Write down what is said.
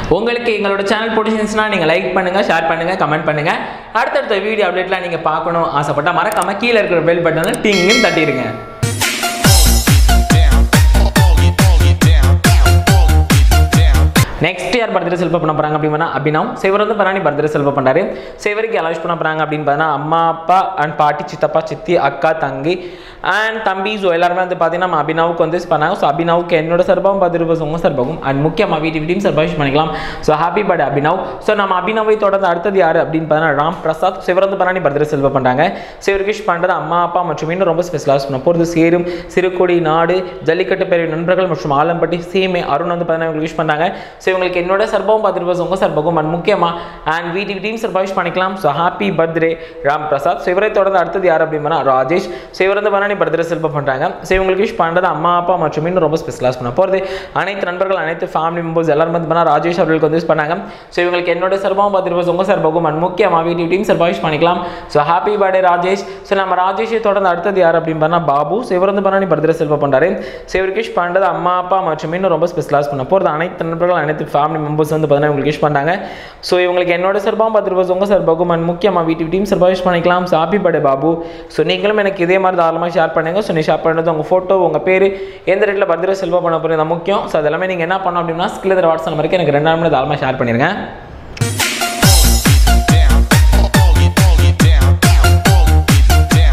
உங்களுக்கு எங்களோட சேனல் பிடிச்சிருந்துச்சுன்னா நீங்கள் லைக் பண்ணுங்கள் ஷேர் பண்ணுங்கள் கமெண்ட் பண்ணுங்கள் அடுத்தடுத்த வீடியோ அப்டேட்லாம் நீங்கள் பார்க்கணும் ஆசைப்பட்டா மறக்காம கீழே இருக்கிற பெல் பட்டனை டிங்குன்னு தட்டிடுங்க நெக்ஸ்ட் யார் பர்த்டே செல்ஃப பண்ண போறாங்க அப்படின்னா அபினவ் சிவர் வந்து பராணி பர்த்டே செல்ஃப பண்ணாரு சிவருக்கு அலௌஸ் பண்ண போறாங்க அப்படின்னு பார்த்தா அம்மா அப்பா அண்ட் பாட்டி சித்தப்பா சித்தி அக்கா தங்கி அண்ட் தம்பி ஸோ எல்லாருமே வந்து பார்த்தீங்கன்னா நம்ம அபினவுக்கு வந்து wish பண்ணாங்க ஸோ அபினவுக்கு என்னோட சர்பாவும் பத்து ரூபாய் உங்கள் சர்பாகும் அண்ட் முக்கியமாக வீட்டு வீட்டையும் சர்பா விஷ் பண்ணிக்கலாம் so happy birthday Abhinav so நம்ம அபினவை தொடர்ந்து அடுத்தது யார் அப்படின்னு பார்த்தீங்கன்னா ராம் பிரசாத் சிவரந்து பராணி பர்த்டே செல்வ பண்ணுறாங்க சிவருக்கு விஷ் பண்ணுறது அம்மா அப்பா மற்றும் இன்னும் ரொம்ப ஸ்பெஷலாக பண்ண போகிறது சேரும் சிறுகுடி நாடு ஜல்லிக்கட்டு பெரிய நண்பர்கள் மற்றும் ஆலம்பட்டி சீமை அருண் வந்து பார்த்தீங்கன்னா விஷ் பண்ணாங்க ஸோ இவங்களுக்கு என்னோட சர்பம் பத்து ரூபாய் உங்கள் சர்பகம் அண்ட் முக்கியமாக அண்ட் வீட்டு டீம் சர்பா விஷ் பண்ணிக்கலாம் so happy birthday Ram Prasad so இவரை தொடர்ந்து அடுத்தது யார் அப்படின்னா ராஜேஷ் ஸோ இவர் வந்து பரணி பர்த்டே செல்ப பண்ணுறாங்க ஸோ இவங்களுக்கு விஷ் பண்ணுறது அம்மா அப்பா மற்றும் இன்னும் ரொம்ப ஸ்பெஷலாக பண்ண போகிறது அனைத்து நண்பர்கள் அனைத்து ஃபேமிலி மெம்பர்ஸ் எல்லாரும் வந்து பண்ணால் ராஜேஷ் அவர்களுக்கு வந்து விஷ் பண்ணாங்க ஸோ இவங்களுக்கு என்னோட சர்பம் பத்து ரூபாய் உங்கள் சர்பகம் அண்ட் முக்கியமாக வீட்டு டீம் சர்பா விஷ் பண்ணிக்கலாம் so happy birthday Rajesh so நம்ம ராஜேஷை தொடர்ந்து அடுத்தது யார் அப்படின்னு பார்த்தா பாபு ஸோ இவர் வந்து பரணி பர்த்டே செல்ப பண்ணுறாரு ஸோ இவருக்கு விஷ் பண்ணுறது அம்மா அப்பா மற்றும் இன்னும் ரொம்ப ஸ்பெஷலாக பண்ண போகிறது அனைத்து நண்பர்கள் அனைத்து ஃபேமிலி மெம்பர்ஸ் வந்து பார்த்தீங்கன்னா இவங்களுக்கு விஷ் பண்ணாங்க ஸோ இவங்களுக்கு என்னோட சார்பாக பத்து ரூபாய் உங்கள் சார்பாகும் அண்ட் முக்கியமாக வீட்டு டீம் சார்பாக விஷ் பண்ணிக்கலாம் so happy birthday Babu so நீங்களும் எனக்கு இதே மாதிரி தாராளமாக ஷேர் பண்ணுங்க ஸோ நீ ஷேர் பண்ணுறது உங்கள் ஃபோட்டோ உங்கள் பேர் எந்த ரேட்டில் பர்த்டே செல்வா பண்ண போகிறது முக்கியம் ஸோ அதெல்லாமே நீங்கள் என்ன பண்ணணும் அப்படின்னா ஸ்கில் வாட்ஸ்அப் நம்பருக்கு எனக்கு ரெண்டாயிரம் மணி தாராளமாக ஷேர் பண்ணிருங்க